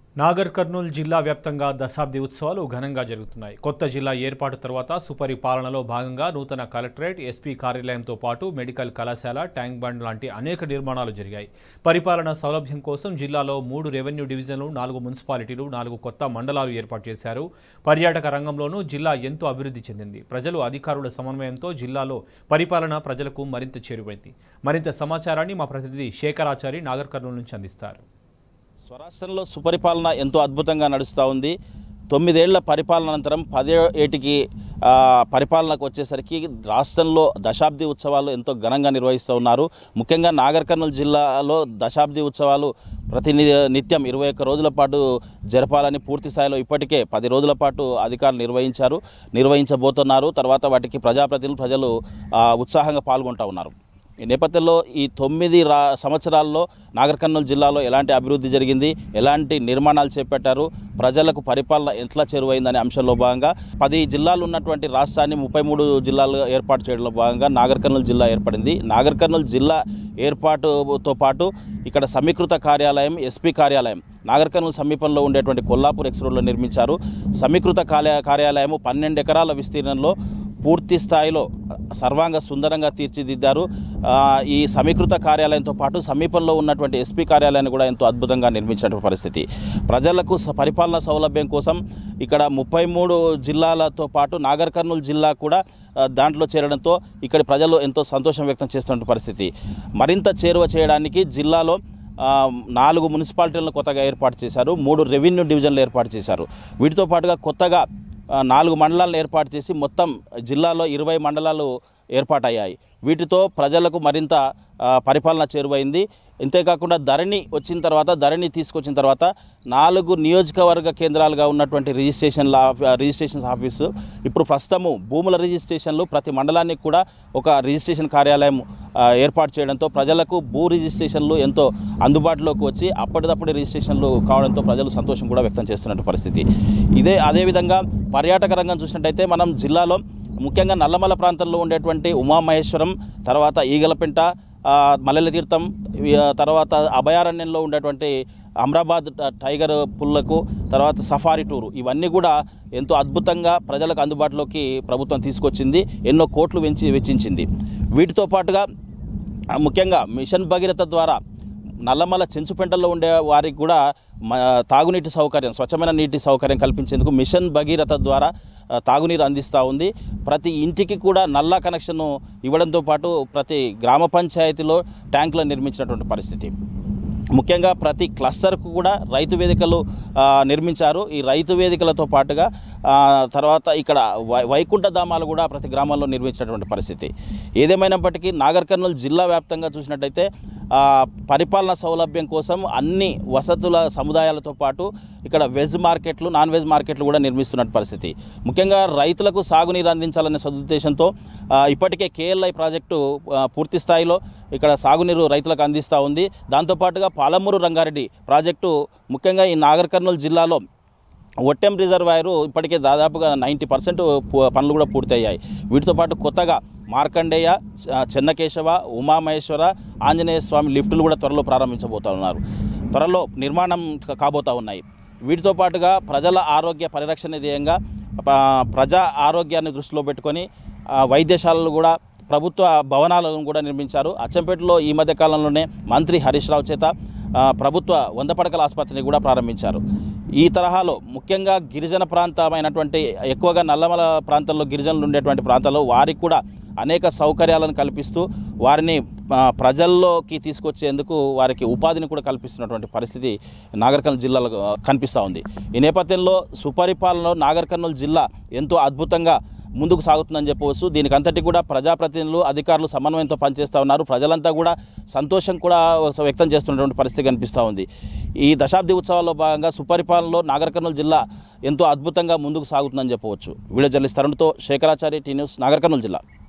నాగర్ కర్నూలు జిల్లా వ్యాప్తంగా దశాబ్ది ఉత్సవాలు ఘనంగా జరుగుతున్నాయి కొత్త జిల్లా ఏర్పాటు తర్వాత సుపరిపాలనలో భాగంగా నూతన కలెక్టరేట్ ఎస్పీ కార్యాలయంతో పాటు మెడికల్ కళాశాల ట్యాంక్ బండ్ లాంటి అనేక నిర్మాణాలు జరిగాయి పరిపాలన సౌలభ్యం కోసం జిల్లాలో మూడు రెవెన్యూ డివిజన్లు నాలుగు మున్సిపాలిటీలు నాలుగు కొత్త మండలాలు ఏర్పాటు చేశారు పర్యాటక రంగంలోనూ జిల్లా ఎంతో అభివృద్ధి చెందింది ప్రజలు అధికారుల సమన్వయంతో జిల్లాలో పరిపాలన ప్రజలకు మరింత చేరువైంది మరింత సమాచారాన్ని మా ప్రతినిధి శేఖరాచారి నాగర్ కర్నూలు నుంచి అందిస్తారు స్వరాష్ట్రంలో సుపరిపాలన ఎంతో అద్భుతంగా నడుస్తూ ఉంది తొమ్మిదేళ్ల పరిపాలన అనంతరం పదే ఏటికి ఆ, పరిపాలనకు వచ్చేసరికి రాష్ట్రంలో దశాబ్ది ఉత్సవాలు ఎంతో ఘనంగా నిర్వహిస్తూ ఉన్నారు ముఖ్యంగా నాగర్ కర్నూలు జిల్లాలో దశాబ్ది ఉత్సవాలు ప్రతి ని- నిత్యం ఇరవై ఒక్క రోజుల పాటు జరపాలని పూర్తి స్థాయిలో ఇప్పటికే పది రోజుల పాటు అధికారులు నిర్వహించారు నిర్వహించబోతున్నారు తర్వాత వాటికి ప్రజాప్రతినిధులు ప్రజలు ఆ, ఉత్సాహంగా పాల్గొంటూ ఉన్నారు ఈ నేపథ్యంలో ఈ తొమ్మిది రా సంవత్సరాల్లో నాగర్ కర్నూలు జిల్లాలో ఎలాంటి అభివృద్ధి జరిగింది ఎలాంటి నిర్మాణాలు చేపట్టారు ప్రజలకు పరిపాలన ఎట్లా చేరువైందనే అంశంలో భాగంగా పది జిల్లాలు ఉన్నటువంటి రాష్ట్రాన్ని ముప్పై మూడు జిల్లాలు ఏర్పాటు చేయడంలో భాగంగా నాగర్ కర్నూలు జిల్లా ఏర్పడింది నాగర్ కర్నూలు జిల్లా ఏర్పాటుతో పాటు ఇక్కడ సమీకృత కార్యాలయం ఎస్పీ కార్యాలయం నాగర్ కర్నూలు సమీపంలో ఉండేటువంటి కొల్లాపూర్ ఎక్స్ రోడ్లో నిర్మించారు సమీకృత కార్య కార్యాలయము పన్నెండు ఎకరాల విస్తీర్ణంలో పూర్తి స్థాయిలో సర్వాంగ సుందరంగా తీర్చిదిద్దారు ఆ, ఈ సమీకృత కార్యాలయంతో పాటు సమీపంలో ఉన్నటువంటి ఎస్పీ కార్యాలయాన్ని కూడా ఎంతో అద్భుతంగా నిర్మించినటువంటి పరిస్థితి ప్రజలకు స- పరిపాలన సౌలభ్యం కోసం ఇక్కడ ముప్పై మూడు జిల్లాలతో పాటు నాగర్ కర్నూలు జిల్లా కూడా ఆ, దాంట్లో చేరడంతో ఇక్కడి ప్రజలు ఎంతో సంతోషం వ్యక్తం చేస్తున్న పరిస్థితి మరింత చేరువ చేయడానికి జిల్లాలో ఆ, నాలుగు మున్సిపాలిటీలను కొత్తగా ఏర్పాటు చేశారు మూడు రెవెన్యూ డివిజన్లు ఏర్పాటు చేశారు వీటితో పాటుగా కొత్తగా ఆ, నాలుగు మండలాలను ఏర్పాటు చేసి మొత్తం జిల్లాలో ఇరవై మండలాలు ఏర్పాటయ్యాయి వీటితో ప్రజలకు మరింత ఆ, పరిపాలన చేరువైంది ఇంతేకాకుండా ధరణి వచ్చిన తర్వాత ధరణి తీసుకొచ్చిన తర్వాత నాలుగు నియోజకవర్గ కేంద్రాలుగా ఉన్నటువంటి రిజిస్ట్రేషన్ల ఆఫ్- రిజిస్ట్రేషన్ ఆఫీసు ఇప్పుడు ప్రస్తుతము భూముల రిజిస్ట్రేషన్లు ప్రతి మండలానికి కూడా ఒక రిజిస్ట్రేషన్ కార్యాలయం ఆ, ఏర్పాటు చేయడంతో ప్రజలకు భూ రిజిస్ట్రేషన్లు ఎంతో అందుబాటులోకి వచ్చి అప్పటిదప్పుడు రిజిస్ట్రేషన్లు కావడంతో ప్రజలు సంతోషం కూడా వ్యక్తం చేస్తున్నట్టు పరిస్థితి ఇదే అదేవిధంగా పర్యాటక రంగం చూసినట్టయితే మనం జిల్లాలో ముఖ్యంగా నల్లమల ప్రాంతంలో ఉండేటువంటి ఉమామహేశ్వరం తర్వాత ఈగలపెంట ఆ, మల్లెల తీర్థం ఇవి, ఆ, తర్వాత అభయారణ్యంలో ఉండేటువంటి అమరాబాద్ ట- టైగర్ పుల్లకు తర్వాత సఫారీ టూరు ఇవన్నీ కూడా ఎంతో అద్భుతంగా ప్రజలకు అందుబాటులోకి ప్రభుత్వం తీసుకొచ్చింది ఎన్నో కోట్లు వెంచి వెచ్చించింది వీటితో పాటుగా ఆ, ముఖ్యంగా మిషన్ భగీరథ ద్వారా నల్లమల చెంచుపెంటల్లో ఉండే వారికి కూడా మ- తాగునీటి సౌకర్యం స్వచ్ఛమైన నీటి సౌకర్యం కల్పించేందుకు మిషన్ భగీరథ ద్వారా ఆ, తాగునీరు అందిస్తూ ఉంది ప్రతి ఇంటికి కూడా నల్ల కనెక్షన్ ఇవ్వడంతో పాటు ప్రతి గ్రామ పంచాయతీలో ట్యాంకులను నిర్మించినటువంటి పరిస్థితి ముఖ్యంగా ప్రతి క్లస్టర్కు కూడా రైతు వేదికలు ఆ, నిర్మించారు ఈ రైతు వేదికలతో పాటుగా ఆ, తర్వాత ఇక్కడ వై వైకుంఠ ధామాలు కూడా ప్రతి గ్రామంలో నిర్మించినటువంటి పరిస్థితి ఏదేమైనప్పటికీ నాగర్ కర్నూలు జిల్లా వ్యాప్తంగా చూసినట్టయితే ఆ, పరిపాలన సౌలభ్యం కోసం అన్ని వసతుల సముదాయాలతో పాటు ఇక్కడ వెజ్ మార్కెట్లు నాన్ వెజ్ మార్కెట్లు కూడా నిర్మిస్తున్న పరిస్థితి ముఖ్యంగా రైతులకు సాగునీరు అందించాలనే సదుద్దేశంతో ఆ, ఇప్పటికే కేఎల్ఐ ప్రాజెక్టు ఆ, పూర్తి స్థాయిలో ఇక్కడ సాగునీరు రైతులకు అందిస్తూ ఉంది దాంతోపాటుగా పాలమూరు రంగారెడ్డి ప్రాజెక్టు ముఖ్యంగా ఈ నాగర్ కర్నూలు జిల్లాలో ఒట్టెం రిజర్వాయరు ఇప్పటికే దాదాపుగా నైంటీ పర్సెంట్ పనులు కూడా పూర్తయ్యాయి వీటితో పాటు కొత్తగా మార్కండేయ చ- చెన్నకేశవ ఉమామహేశ్వర ఆంజనేయ స్వామి లిఫ్టులు కూడా త్వరలో ప్రారంభించబోతా ఉన్నారు త్వరలో నిర్మాణం క- కాబోతా ఉన్నాయి వీటితో పాటుగా ప్రజల ఆరోగ్య పరిరక్షణ ధ్యేయంగా ప- ప్రజా ఆరోగ్యాన్ని దృష్టిలో పెట్టుకొని ఆ, వైద్యశాలలు కూడా ప్రభుత్వ భవనాలను కూడా నిర్మించారు అచ్చంపేటలో ఈ మధ్య కాలంలోనే మంత్రి హరీష్ రావు చేత ఆ, ప్రభుత్వ వంద పడకల ఆసుపత్రిని కూడా ప్రారంభించారు ఈ తరహాలో ముఖ్యంగా గిరిజన ప్రాంతమైనటువంటి ఎక్కువగా నల్లమల ప్రాంతంలో గిరిజనులు ఉండేటువంటి ప్రాంతాల్లో వారికి కూడా అనేక సౌకర్యాలను కల్పిస్తూ వారిని ఆ, ప్రజల్లోకి తీసుకొచ్చేందుకు వారికి ఉపాధిని కూడా కల్పిస్తున్నటువంటి పరిస్థితి నాగర్ కర్నూలు జిల్లాలో ఆ, కనిపిస్తూ ఉంది ఈ నేపథ్యంలో సుపరిపాలనలో నాగర్ కర్నూలు జిల్లా ఎంతో అద్భుతంగా ముందుకు సాగుతుందని చెప్పవచ్చు దీనికి అంతటి కూడా ప్రజాప్రతినిధులు అధికారులు సమన్వయంతో పనిచేస్తూ ఉన్నారు ప్రజలంతా కూడా సంతోషం కూడా వ్యక్తం చేస్తున్నటువంటి పరిస్థితి కనిపిస్తూ ఉంది ఈ దశాబ్ది ఉత్సవాల్లో భాగంగా సుపరిపాలనలో నాగర్ కర్నూలు జిల్లా ఎంతో అద్భుతంగా ముందుకు సాగుతుందని చెప్పవచ్చు వీడియో జర్నలిస్ట్ తరుణ్తో Shekharachari T News Nagarkurnool జిల్లా